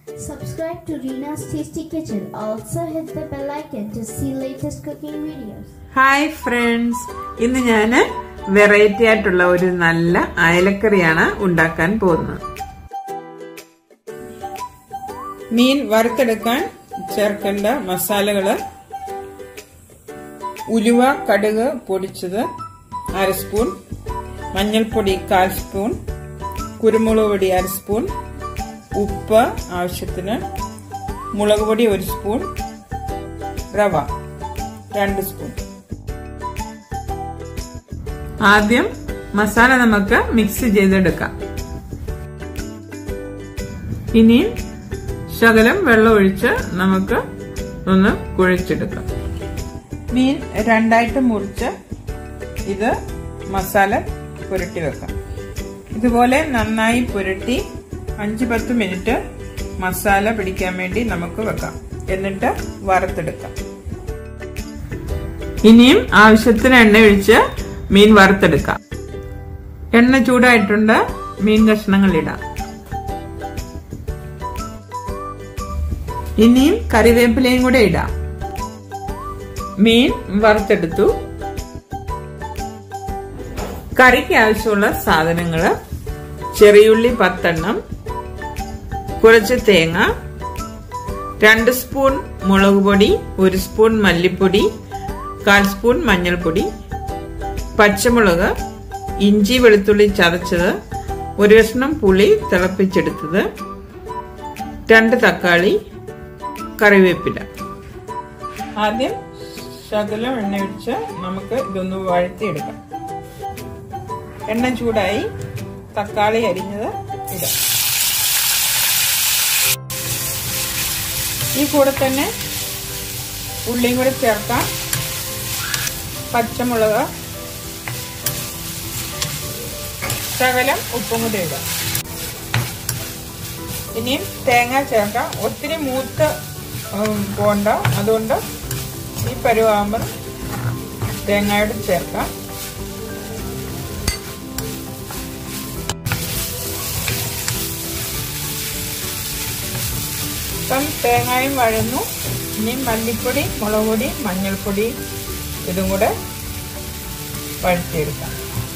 Subscribe to Rina's Tasty Kitchen. Also hit the bell icon to see latest cooking videos. Hi friends ഇന്ന് ഞാൻ variety ആയിട്ടുള്ള ഒരു നല്ല അയലക്കറിയാണ് ഉണ്ടാക്കാൻ പോകുന്നത് മീൻ വറുത്തെടുക്കാൻ ചേർക്കേണ്ട മസാലകള് ഉലുവ കടുക് പൊടിച്ചത് അര സ്പൂൺ മഞ്ഞൾപ്പൊടി കാൽ സ്പൂൺ കുരുമുളക് പൊടി അര സ്പൂൺ ഉപ്പ് ആവശ്യത്തിന് മുളക് പൊടി ഒരു സ്പൂൺ റവ രണ്ട് സ്പൂൺ ആദ്യം മസാല നമുക്ക് മിക്സ് ചെയ്തെടുക്കാം ഇനി ശകലം വെള്ളം ഒഴിച്ച് നമുക്ക് ഒന്ന് കുഴച്ചെടുക്കാം മീൻ രണ്ടായിട്ട് മുറിച്ച് ഇത് മസാല പുരട്ടി വെക്കാം ഇതുപോലെ നന്നായി പുരട്ടി അഞ്ച് പത്ത് മിനിറ്റ് മസാല പിടിക്കാൻ വേണ്ടി നമുക്ക് വെക്കാം എന്നിട്ട് വറുത്തെടുക്കാം ഇനിയും ആവശ്യത്തിന് എണ്ണ ഒഴിച്ച് മീൻ വറുത്തെടുക്കാം എണ്ണ ചൂടായിട്ടുണ്ട് മീൻ കഷ്ണങ്ങൾ ഇടാം ഇനിയും കറിവേപ്പിലയും കൂടെ ഇടാം മീൻ വറുത്തെടുത്തു കറിക്ക് ആവശ്യമുള്ള സാധനങ്ങള് ചെറിയുള്ളി പത്തെണ്ണം കുറച്ച് തേങ്ങ രണ്ട് സ്പൂൺ മുളക് പൊടി ഒരു സ്പൂൺ മല്ലിപ്പൊടി കാൽ സ്പൂൺ മഞ്ഞൾപ്പൊടി പച്ചമുളക് ഇഞ്ചി വെളുത്തുള്ളി ചതച്ചത് ഒരു കഷ്ണം പുളി തിളപ്പിച്ചെടുത്തത് രണ്ട് തക്കാളി കറിവേപ്പില ആദ്യം ശകലം എണ്ണ ഒഴിച്ച് നമുക്ക് ഇതൊന്ന് വഴറ്റിയെടുക്കാം എണ്ണ ചൂടായി തക്കാളി അരിഞ്ഞത് ഇടാം ഈ കൂടെ തന്നെ ഉള്ളിയും കൂടെ ചേർക്കാം പച്ചമുളക് ശകലം ഉപ്പും കൂടി ഇടാം ഇനിയും തേങ്ങ ചേർക്കാം ഒത്തിരി മൂത്ത് പോണ്ട അതുകൊണ്ട് ഈ പരുവാകുമ്പോൾ തേങ്ങയോട് ചേർക്കാം ഇപ്പം തേങ്ങയും വഴന്നു ഇനി മല്ലിപ്പൊടി മുളക് പൊടി മഞ്ഞൾപ്പൊടി ഇതും കൂടെ വഴറ്റിയെടുക്കാം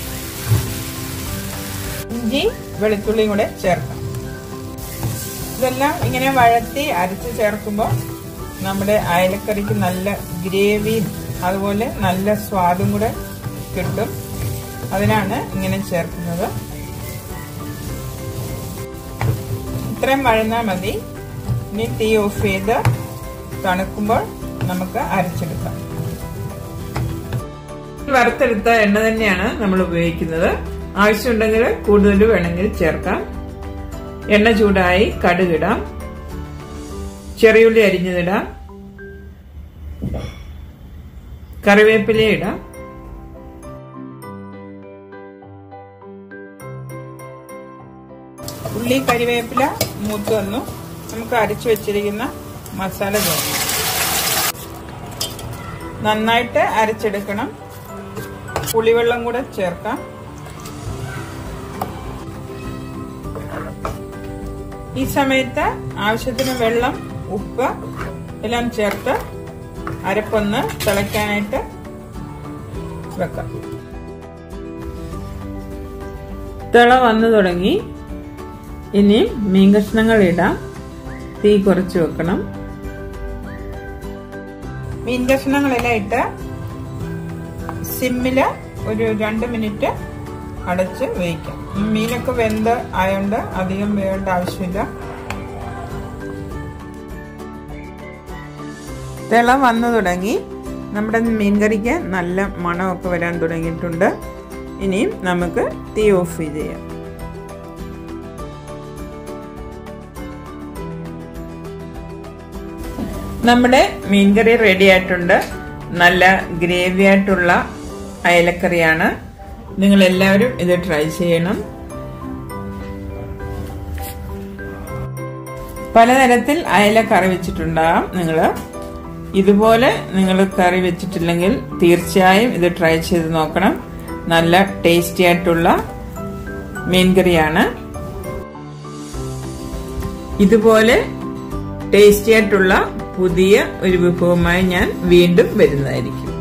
ഇഞ്ചി വെളുത്തുള്ളിയും കൂടെ ചേർക്കാം ഇതെല്ലാം ഇങ്ങനെ വഴറ്റി അരച്ച് ചേർക്കുമ്പോൾ നമ്മുടെ അയലക്കറിക്ക് നല്ല ഗ്രേവിയും അതുപോലെ നല്ല സ്വാദും കൂടെ കിട്ടും അതിനാണ് ഇങ്ങനെ ചേർക്കുന്നത് ഇത്രയും വഴന്നാൽ മതി ഇനി തീ ഓഫ് ചെയ്ത് തണുക്കുമ്പോൾ നമുക്ക് അരച്ചെടുക്കാം വറുത്തെടുത്ത എണ്ണ തന്നെയാണ് നമ്മൾ ഉപയോഗിക്കുന്നത് ആവശ്യമുണ്ടെങ്കിൽ കൂടുതൽ വേണമെങ്കിൽ ചേർക്കാം എണ്ണ ചൂടായി കടുകിടാം ചെറിയുള്ളി അരിഞ്ഞതിടാം കറിവേപ്പില ഇടാം ഉള്ളി കരിവേപ്പില മൂത്ത് വന്നു നമുക്ക് അരച്ചു വെച്ചിരിക്കുന്ന മസാല ചേർക്കാം നന്നായിട്ട് അരച്ചെടുക്കണം പുളിവെള്ളം കൂടെ ചേർക്കാം ഈ സമയത്ത് ആവശ്യത്തിന് വെള്ളം ഉപ്പ് എല്ലാം ചേർത്ത് അരപ്പൊന്ന് തിളയ്ക്കാനായിട്ട് വെക്കാം തിള വന്നു തുടങ്ങി ഇനി മീൻ കഷ്ണങ്ങൾ ഇടാം തീ കുറച്ച് വെക്കണം മീൻ കഷ്ണങ്ങളെല്ലാം ഇട്ട് സിമ്മില് ഒരു രണ്ട് മിനിറ്റ് അടച്ച് വേവിക്കാം മീനൊക്കെ വെന്ത് ആയതുകൊണ്ട് അധികം വേവേണ്ട ആവശ്യമില്ല തിള വന്നു തുടങ്ങി നമ്മുടെ മീൻകറിക്ക് നല്ല മണമൊക്കെ വരാൻ തുടങ്ങിയിട്ടുണ്ട് ഇനിയും നമുക്ക് തീ ഓഫ് ചെയ്യാം നമ്മുടെ മീൻകറി റെഡി ആയിട്ടുണ്ട് നല്ല ഗ്രേവി ആയിട്ടുള്ള അയലക്കറിയാണ് നിങ്ങൾ എല്ലാവരും ഇത് ട്രൈ ചെയ്യണം പലതരത്തിൽ അയല കറി വെച്ചിട്ടുണ്ടാകാം നിങ്ങൾ ഇതുപോലെ നിങ്ങൾ കറി വെച്ചിട്ടില്ലെങ്കിൽ തീർച്ചയായും ഇത് ട്രൈ ചെയ്ത് നോക്കണം നല്ല ടേസ്റ്റി ആയിട്ടുള്ള മീൻകറിയാണ് ഇതുപോലെ ടേസ്റ്റി ആയിട്ടുള്ള പുതിയ ഒരു വിഭവമായി ഞാൻ വീണ്ടും വരുന്നതായിരിക്കും